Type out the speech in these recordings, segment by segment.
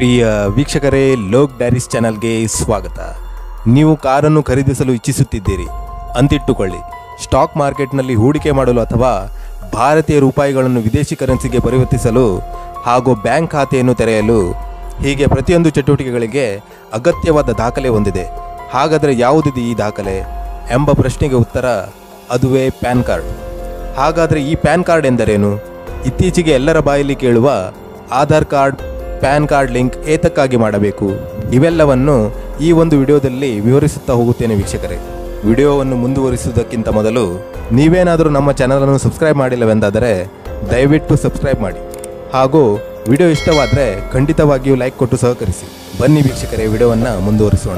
ಪ್ರಿಯ ವೀಕ್ಷಕರೇ ಲೋಕ್ ಡೈರೀಸ್ ಚಾನಲ್ಗೆ ಸ್ವಾಗತ ನೀವು ಕಾರನ್ನು ಖರೀದಿಸಲು ಇಚ್ಛಿಸುತ್ತಿದ್ದೀರಿ ಅಂತಿಟ್ಟುಕೊಳ್ಳಿ ಸ್ಟಾಕ್ ಮಾರ್ಕೆಟ್ನಲ್ಲಿ ಹೂಡಿಕೆ ಮಾಡಲು ಅಥವಾ ಭಾರತೀಯ ರೂಪಾಯಿಗಳನ್ನು ವಿದೇಶಿ ಕರೆನ್ಸಿಗೆ ಪರಿವರ್ತಿಸಲು ಹಾಗೂ ಬ್ಯಾಂಕ್ ಖಾತೆಯನ್ನು ತೆರೆಯಲು ಹೀಗೆ ಪ್ರತಿಯೊಂದು ಚಟುವಟಿಕೆಗಳಿಗೆ ಅಗತ್ಯವಾದ ದಾಖಲೆ ಹೊಂದಿದೆ ಹಾಗಾದರೆ ಯಾವುದಿದೆ ಈ ದಾಖಲೆ ಎಂಬ ಪ್ರಶ್ನೆಗೆ ಉತ್ತರ ಅದುವೇ ಪ್ಯಾನ್ ಕಾರ್ಡ್ ಹಾಗಾದರೆ ಈ ಪ್ಯಾನ್ ಕಾರ್ಡ್ ಎಂದರೇನು ಇತ್ತೀಚೆಗೆ ಎಲ್ಲರ ಬಾಯಲ್ಲಿ ಕೇಳುವ Aadhaar card PAN card link ಏತಕ್ಕಾಗಿ ಮಾಡಬೇಕು ಇವೆಲ್ಲವನ್ನು ಈ ಒಂದು ವಿಡಿಯೋದಲ್ಲಿ ವಿವರಿಸುತ್ತಾ ಹೋಗುತ್ತೇನೆ ವೀಕ್ಷಕರೇ ವಿಡಿಯೋವನ್ನು ಮುಂದುವರಿಸುವುದಕ್ಕಿಂತ ಮೊದಲು ನೀವೇನಾದರೂ ನಮ್ಮ ಚಾನಲನ್ನು ಸಬ್ಸ್ಕ್ರೈಬ್ ಮಾಡಿಲ್ಲವೆಂದಾದರೆ ದಯವಿಟ್ಟು ಸಬ್ಸ್ಕ್ರೈಬ್ ಮಾಡಿ ಹಾಗೂ ವಿಡಿಯೋ ಇಷ್ಟವಾದರೆ ಖಂಡಿತವಾಗಿಯೂ ಲೈಕ್ ಕೊಟ್ಟು ಸಹಕರಿಸಿ ಬನ್ನಿ ವೀಕ್ಷಕರೇ ವಿಡಿಯೋವನ್ನು ಮುಂದುವರಿಸೋಣ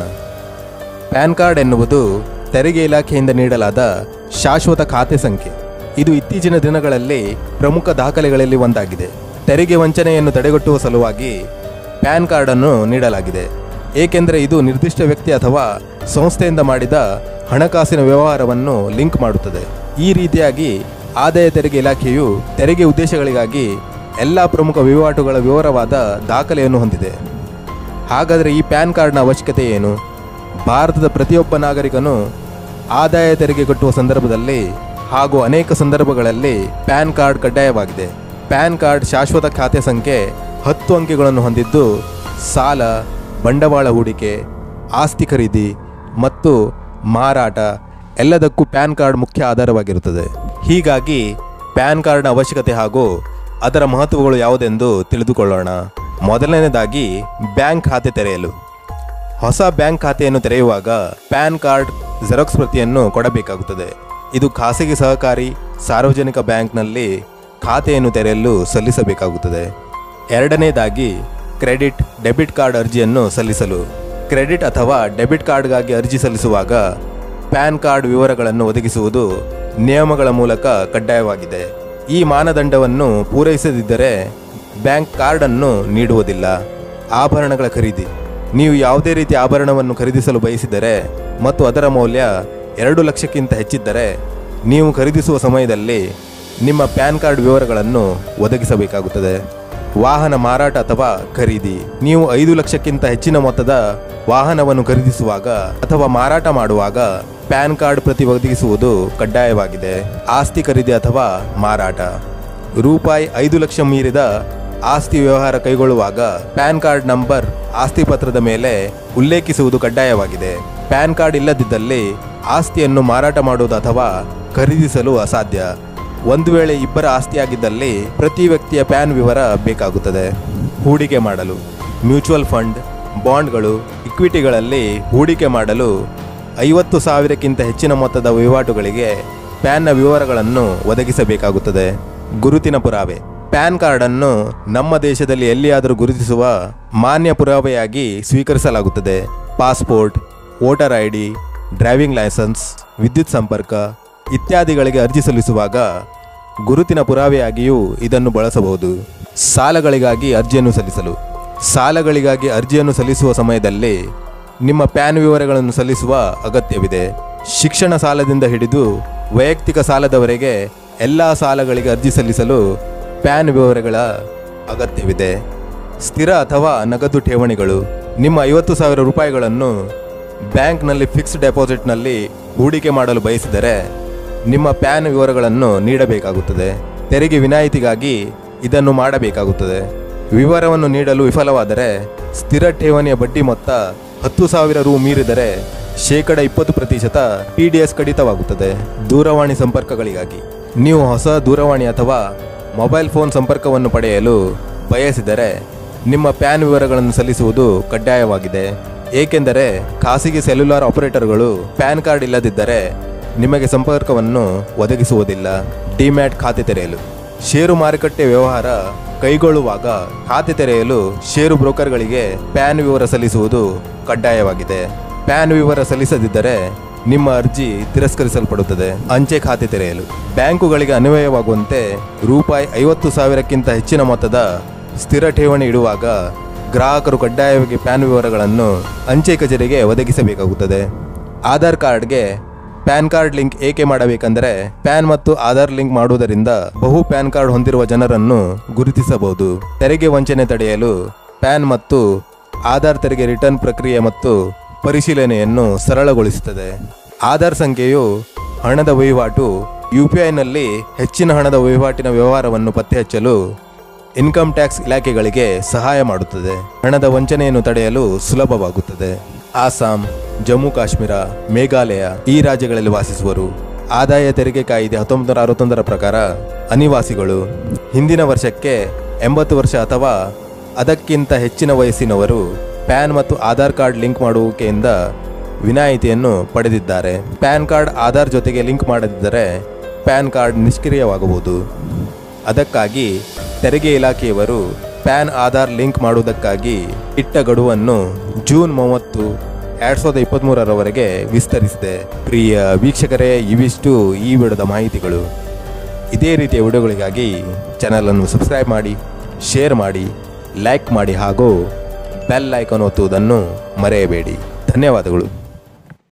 ಪ್ಯಾನ್ ಕಾರ್ಡ್ ಎನ್ನುವುದು ತೆರಿಗೆ ಇಲಾಖೆಯಿಂದ ನೀಡಲಾದ ಶಾಶ್ವತ ಖಾತೆ ಸಂಖ್ಯೆ ಇದು ಇತ್ತೀಚಿನ ದಿನಗಳಲ್ಲಿ ಪ್ರಮುಖ ದಾಖಲೆಗಳಲ್ಲಿ ಒಂದಾಗಿದೆ ತೆರಿಗೆ ವಂಚನೆಯನ್ನು ತಡೆಗಟ್ಟುವ ಸಲುವಾಗಿ ಪ್ಯಾನ್ ಕಾರ್ಡ್ ಅನ್ನು ನೀಡಲಾಗಿದೆ ಏಕೆಂದರೆ ಇದು ನಿರ್ದಿಷ್ಟ ವ್ಯಕ್ತಿ ಅಥವಾ ಸಂಸ್ಥೆಯಿಂದ ಮಾಡಿದ ಹಣಕಾಸಿನ ವ್ಯವಹಾರವನ್ನು ಲಿಂಕ್ ಮಾಡುತ್ತದೆ ಈ ರೀತಿಯಾಗಿ ಆದಾಯ ತೆರಿಗೆ ಇಲಾಖೆಯು ತೆರಿಗೆ ಉದ್ದೇಶಗಳಿಗಾಗಿ ಎಲ್ಲ ಪ್ರಮುಖ ವಹಿವಾಟುಗಳ ವಿವರವಾದ ದಾಖಲೆಯನ್ನು ಹೊಂದಿದೆ ಹಾಗಾದರೆ ಈ ಪ್ಯಾನ್ ಕಾರ್ಡ್ನ ಅವಶ್ಯಕತೆ ಏನು ಭಾರತದ ಪ್ರತಿಯೊಬ್ಬ ನಾಗರಿಕನು ಆದಾಯ ತೆರಿಗೆ ಕಟ್ಟುವ ಸಂದರ್ಭದಲ್ಲಿ ಹಾಗೂ ಅನೇಕ ಸಂದರ್ಭಗಳಲ್ಲಿ ಪ್ಯಾನ್ ಕಾರ್ಡ್ ಕಡ್ಡಾಯವಾಗಿದೆ ಪ್ಯಾನ್ ಕಾರ್ಡ್ ಶಾಶ್ವತ ಖಾತೆ ಸಂಖ್ಯೆ ಹತ್ತು ಅಂಕೆಗಳನ್ನು ಹೊಂದಿದ್ದು ಸಾಲ ಬಂಡವಾಳ ಹೂಡಿಕೆ ಆಸ್ತಿ ಖರೀದಿ ಮತ್ತು ಮಾರಾಟ ಎಲ್ಲದಕ್ಕೂ ಪ್ಯಾನ್ ಕಾರ್ಡ್ ಮುಖ್ಯ ಆಧಾರವಾಗಿರುತ್ತದೆ ಹೀಗಾಗಿ ಪ್ಯಾನ್ ಕಾರ್ಡ್ನ ಅವಶ್ಯಕತೆ ಹಾಗೂ ಅದರ ಮಹತ್ವಗಳು ಯಾವುದೆಂದು ತಿಳಿದುಕೊಳ್ಳೋಣ ಮೊದಲನೇದಾಗಿ ಬ್ಯಾಂಕ್ ಖಾತೆ ತೆರೆಯಲು ಹೊಸ ಬ್ಯಾಂಕ್ ಖಾತೆಯನ್ನು ತೆರೆಯುವಾಗ ಪ್ಯಾನ್ ಕಾರ್ಡ್ ಜೆರಾಕ್ಸ್ ಪ್ರತಿಯನ್ನು ಕೊಡಬೇಕಾಗುತ್ತದೆ ಇದು ಖಾಸಗಿ ಸಹಕಾರಿ ಸಾರ್ವಜನಿಕ ಬ್ಯಾಂಕ್ನಲ್ಲಿ ಖಾತೆಯನ್ನು ತೆರೆಯಲು ಸಲ್ಲಿಸಬೇಕಾಗುತ್ತದೆ ಎರಡನೇದಾಗಿ ಕ್ರೆಡಿಟ್ ಡೆಬಿಟ್ ಕಾರ್ಡ್ ಅರ್ಜಿಯನ್ನು ಸಲ್ಲಿಸಲು ಕ್ರೆಡಿಟ್ ಅಥವಾ ಡೆಬಿಟ್ ಕಾರ್ಡ್ಗಾಗಿ ಅರ್ಜಿ ಸಲ್ಲಿಸುವಾಗ ಪ್ಯಾನ್ ಕಾರ್ಡ್ ವಿವರಗಳನ್ನು ಒದಗಿಸುವುದು ನಿಯಮಗಳ ಮೂಲಕ ಕಡ್ಡಾಯವಾಗಿದೆ ಈ ಮಾನದಂಡವನ್ನು ಪೂರೈಸದಿದ್ದರೆ ಬ್ಯಾಂಕ್ ಕಾರ್ಡ್ ಅನ್ನು ನೀಡುವುದಿಲ್ಲ ಆಭರಣಗಳ ಖರೀದಿ ನೀವು ಯಾವುದೇ ರೀತಿಯ ಆಭರಣವನ್ನು ಖರೀದಿಸಲು ಬಯಸಿದರೆ ಮತ್ತು ಅದರ ಮೌಲ್ಯ ಎರಡು ಲಕ್ಷಕ್ಕಿಂತ ಹೆಚ್ಚಿದ್ದರೆ ನೀವು ಖರೀದಿಸುವ ಸಮಯದಲ್ಲಿ ನಿಮ್ಮ ಪ್ಯಾನ್ ಕಾರ್ಡ್ ವಿವರಗಳನ್ನು ಒದಗಿಸಬೇಕಾಗುತ್ತದೆ ವಾಹನ ಮಾರಾಟ ಅಥವಾ ಖರೀದಿ ನೀವು ಐದು ಲಕ್ಷಕ್ಕಿಂತ ಹೆಚ್ಚಿನ ಮೊತ್ತದ ವಾಹನವನ್ನು ಖರೀದಿಸುವಾಗ ಅಥವಾ ಮಾರಾಟ ಮಾಡುವಾಗ ಪ್ಯಾನ್ ಕಾರ್ಡ್ ಪ್ರತಿ ಒದಗಿಸುವುದು ಕಡ್ಡಾಯವಾಗಿದೆ ಆಸ್ತಿ ಖರೀದಿ ಅಥವಾ ಮಾರಾಟ ರೂಪಾಯಿ ಐದು ಲಕ್ಷ ಮೀರಿದ ಆಸ್ತಿ ವ್ಯವಹಾರ ಕೈಗೊಳ್ಳುವಾಗ ಪ್ಯಾನ್ ಕಾರ್ಡ್ ನಂಬರ್ ಆಸ್ತಿ ಪತ್ರದ ಮೇಲೆ ಉಲ್ಲೇಖಿಸುವುದು ಕಡ್ಡಾಯವಾಗಿದೆ ಪ್ಯಾನ್ ಕಾರ್ಡ್ ಇಲ್ಲದಿದ್ದಲ್ಲಿ ಆಸ್ತಿಯನ್ನು ಮಾರಾಟ ಮಾಡುವುದು ಅಥವಾ ಖರೀದಿಸಲು ಅಸಾಧ್ಯ ಒಂದು ವೇಳೆ ಇಬ್ಬರ ಆಸ್ತಿಯಾಗಿದ್ದಲ್ಲಿ ಪ್ರತಿ ವ್ಯಕ್ತಿಯ ಪ್ಯಾನ್ ವಿವರ ಬೇಕಾಗುತ್ತದೆ ಹೂಡಿಕೆ ಮಾಡಲು ಮ್ಯೂಚುವಲ್ ಫಂಡ್ ಬಾಂಡ್ಗಳು ಇಕ್ವಿಟಿಗಳಲ್ಲಿ ಹೂಡಿಕೆ ಮಾಡಲು ಐವತ್ತು ಸಾವಿರಕ್ಕಿಂತ ಹೆಚ್ಚಿನ ಮೊತ್ತದ ವಹಿವಾಟುಗಳಿಗೆ ಪ್ಯಾನ್ನ ವಿವರಗಳನ್ನು ಒದಗಿಸಬೇಕಾಗುತ್ತದೆ ಗುರುತಿನ ಪುರಾವೆ ಪ್ಯಾನ್ ಕಾರ್ಡ್ ಅನ್ನು ನಮ್ಮ ದೇಶದಲ್ಲಿ ಎಲ್ಲಿಯಾದರೂ ಗುರುತಿಸುವ ಮಾನ್ಯ ಪುರಾವೆಯಾಗಿ ಸ್ವೀಕರಿಸಲಾಗುತ್ತದೆ passport voter I D driving licence ವಿದ್ಯುತ್ ಸಂಪರ್ಕ ಇತ್ಯಾದಿಗಳಿಗೆ ಅರ್ಜಿ ಸಲ್ಲಿಸುವಾಗ ಗುರುತಿನ ಪುರಾವೆಯಾಗಿಯೂ ಇದನ್ನು ಬಳಸಬಹುದು ಸಾಲಗಳಿಗಾಗಿ ಅರ್ಜಿಯನ್ನು ಸಲ್ಲಿಸಲು ಸಾಲಗಳಿಗಾಗಿ ಅರ್ಜಿಯನ್ನು ಸಲ್ಲಿಸುವ ಸಮಯದಲ್ಲಿ ನಿಮ್ಮ ಪ್ಯಾನ್ ವಿವರಗಳನ್ನು ಸಲ್ಲಿಸುವ ಅಗತ್ಯವಿದೆ ಶಿಕ್ಷಣ ಸಾಲದಿಂದ ಹಿಡಿದು ವೈಯಕ್ತಿಕ ಸಾಲದವರೆಗೆ ಎಲ್ಲ ಸಾಲಗಳಿಗೆ ಅರ್ಜಿ ಸಲ್ಲಿಸಲು ಪ್ಯಾನ್ ವಿವರಗಳ ಅಗತ್ಯವಿದೆ ಸ್ಥಿರ ಅಥವಾ ನಗದು ಠೇವಣಿಗಳು ನಿಮ್ಮ ಐವತ್ತು ಸಾವಿರ ರೂಪಾಯಿಗಳನ್ನು ಬ್ಯಾಂಕ್ನಲ್ಲಿ ಫಿಕ್ಸ್ಡ್ ಡೆಪಾಸಿಟ್ನಲ್ಲಿ ಹೂಡಿಕೆ ಮಾಡಲು ಬಯಸಿದರೆ ನಿಮ್ಮ ಪ್ಯಾನ್ ವಿವರಗಳನ್ನು ನೀಡಬೇಕಾಗುತ್ತದೆ ತೆರಿಗೆ ವಿನಾಯಿತಿಗಾಗಿ ಇದನ್ನು ಮಾಡಬೇಕಾಗುತ್ತದೆ ವಿವರವನ್ನು ನೀಡಲು ವಿಫಲವಾದರೆ ಸ್ಥಿರ ಠೇವಣಿಯ ಬಡ್ಡಿ ಮೊತ್ತ ಹತ್ತು ಸಾವಿರ ರು ಮೀರಿದರೆ ಶೇಕಡ ಇಪ್ಪತ್ತು ಪ್ರತಿಶತ ಪಿ ಡಿ ಎಸ್ ಕಡಿತವಾಗುತ್ತದೆ ದೂರವಾಣಿ ಸಂಪರ್ಕಗಳಿಗಾಗಿ ನೀವು ಹೊಸ ದೂರವಾಣಿ ಅಥವಾ ಮೊಬೈಲ್ ಫೋನ್ ಸಂಪರ್ಕವನ್ನು ಪಡೆಯಲು ಬಯಸಿದರೆ ನಿಮ್ಮ ಪ್ಯಾನ್ ವಿವರಗಳನ್ನು ಸಲ್ಲಿಸುವುದು ಕಡ್ಡಾಯವಾಗಿದೆ ಏಕೆಂದರೆ ಖಾಸಗಿ ಸೆಲ್ಯುಲಾರ್ ಆಪರೇಟರ್ಗಳು ಪ್ಯಾನ್ ಕಾರ್ಡ್ ಇಲ್ಲದಿದ್ದರೆ ನಿಮಗೆ ಸಂಪರ್ಕವನ್ನು ಒದಗಿಸುವುದಿಲ್ಲ ಡಿಮ್ಯಾಟ್ ಖಾತೆ ತೆರೆಯಲು ಷೇರು ಮಾರುಕಟ್ಟೆ ವ್ಯವಹಾರ ಕೈಗೊಳ್ಳುವಾಗ ಖಾತೆ ತೆರೆಯಲು ಷೇರು ಬ್ರೋಕರ್ಗಳಿಗೆ ಪ್ಯಾನ್ ವಿವರ ಸಲ್ಲಿಸುವುದು ಕಡ್ಡಾಯವಾಗಿದೆ ಪ್ಯಾನ್ ವಿವರ ಸಲ್ಲಿಸದಿದ್ದರೆ ನಿಮ್ಮ ಅರ್ಜಿ ತಿರಸ್ಕರಿಸಲ್ಪಡುತ್ತದೆ ಅಂಚೆ ಖಾತೆ ತೆರೆಯಲು ಬ್ಯಾಂಕುಗಳಿಗೆ ಅನ್ವಯವಾಗುವಂತೆ ರೂಪಾಯಿ ಐವತ್ತು ಸಾವಿರಕ್ಕಿಂತ ಹೆಚ್ಚಿನ ಮೊತ್ತದ ಸ್ಥಿರ ಠೇವಣಿ ಇಡುವಾಗ ಗ್ರಾಹಕರು ಕಡ್ಡಾಯವಾಗಿ ಪ್ಯಾನ್ ವಿವರಗಳನ್ನು ಅಂಚೆ ಕಚೇರಿಗೆ ಒದಗಿಸಬೇಕಾಗುತ್ತದೆ ಆಧಾರ್ ಕಾರ್ಡ್ಗೆ ಪ್ಯಾನ್ ಕಾರ್ಡ್ ಲಿಂಕ್ ಏಕೆ ಮಾಡಬೇಕೆಂದರೆ ಪ್ಯಾನ್ ಮತ್ತು ಆಧಾರ್ ಲಿಂಕ್ ಮಾಡುವುದರಿಂದ ಬಹು ಪ್ಯಾನ್ ಕಾರ್ಡ್ ಹೊಂದಿರುವ ಜನರನ್ನು ಗುರುತಿಸಬಹುದು ತೆರಿಗೆ ವಂಚನೆ ತಡೆಯಲು ಪ್ಯಾನ್ ಮತ್ತು ಆಧಾರ್ ತೆರಿಗೆ ರಿಟರ್ನ್ ಪ್ರಕ್ರಿಯೆ ಮತ್ತು ಪರಿಶೀಲನೆಯನ್ನು ಸರಳಗೊಳಿಸುತ್ತದೆ ಆಧಾರ್ ಸಂಖ್ಯೆಯು ಹಣದ ವಹಿವಾಟು ಯು ಪಿ ಐನಲ್ಲಿ ಹೆಚ್ಚಿನ ಹಣದ ವಹಿವಾಟಿನ ವ್ಯವಹಾರವನ್ನು ಪತ್ತೆ ಹಚ್ಚಲು ಇನ್ಕಮ್ ಟ್ಯಾಕ್ಸ್ ಇಲಾಖೆಗಳಿಗೆ ಸಹಾಯ ಮಾಡುತ್ತದೆ ಹಣದ ವಂಚನೆಯನ್ನು ತಡೆಯಲು ಸುಲಭವಾಗುತ್ತದೆ ಆಸಾಂ ಜಮ್ಮು ಕಾಶ್ಮೀರ ಮೇಘಾಲಯ ಈ ರಾಜ್ಯಗಳಲ್ಲಿ ವಾಸಿಸುವರು ಆದಾಯ ತೆರಿಗೆ ಕಾಯ್ದೆ ಹತ್ತೊಂಬತ್ತು ನೂರ ಅರವತ್ತೊಂದರ ಪ್ರಕಾರ ಅನಿವಾಸಿಗಳು ಹಿಂದಿನ ವರ್ಷಕ್ಕೆ ಎಂಬತ್ತು ವರ್ಷ ಅಥವಾ ಅದಕ್ಕಿಂತ ಹೆಚ್ಚಿನ ವಯಸ್ಸಿನವರು ಪ್ಯಾನ್ ಮತ್ತು ಆಧಾರ್ ಕಾರ್ಡ್ ಲಿಂಕ್ ಮಾಡುವಿಕೆಯಿಂದ ವಿನಾಯಿತಿಯನ್ನು ಪಡೆದಿದ್ದಾರೆ ಪ್ಯಾನ್ ಕಾರ್ಡ್ ಆಧಾರ್ ಜೊತೆಗೆ ಲಿಂಕ್ ಮಾಡದಿದ್ದರೆ ಪ್ಯಾನ್ ಕಾರ್ಡ್ ನಿಷ್ಕ್ರಿಯವಾಗಬಹುದು ಅದಕ್ಕಾಗಿ ತೆರಿಗೆ ಇಲಾಖೆಯವರು ಪ್ಯಾನ್ ಆಧಾರ್ ಲಿಂಕ್ ಮಾಡುವುದಕ್ಕಾಗಿ ಇಟ್ಟ ಗಡುವನ್ನು ಜೂನ್ ಮೂವತ್ತು ಎರಡ್ ಸಾವಿರದ ಇಪ್ಪತ್ತ್ಮೂರರವರೆಗೆ ವಿಸ್ತರಿಸಿದೆ ಪ್ರಿಯ ವೀಕ್ಷಕರೇ ಇವಿಷ್ಟು ಈ ವಿಡಿಯೋದ ಮಾಹಿತಿಗಳು ಇದೇ ರೀತಿಯ ವಿಡಿಯೋಗಳಿಗಾಗಿ ಚಾನಲನ್ನು ಸಬ್ಸ್ಕ್ರೈಬ್ ಮಾಡಿ ಶೇರ್ ಮಾಡಿ ಲೈಕ್ ಮಾಡಿ ಹಾಗೂ ಬೆಲ್ ಐಕಾನ್ ಒತ್ತುವುದನ್ನು ಮರೆಯಬೇಡಿ ಧನ್ಯವಾದಗಳು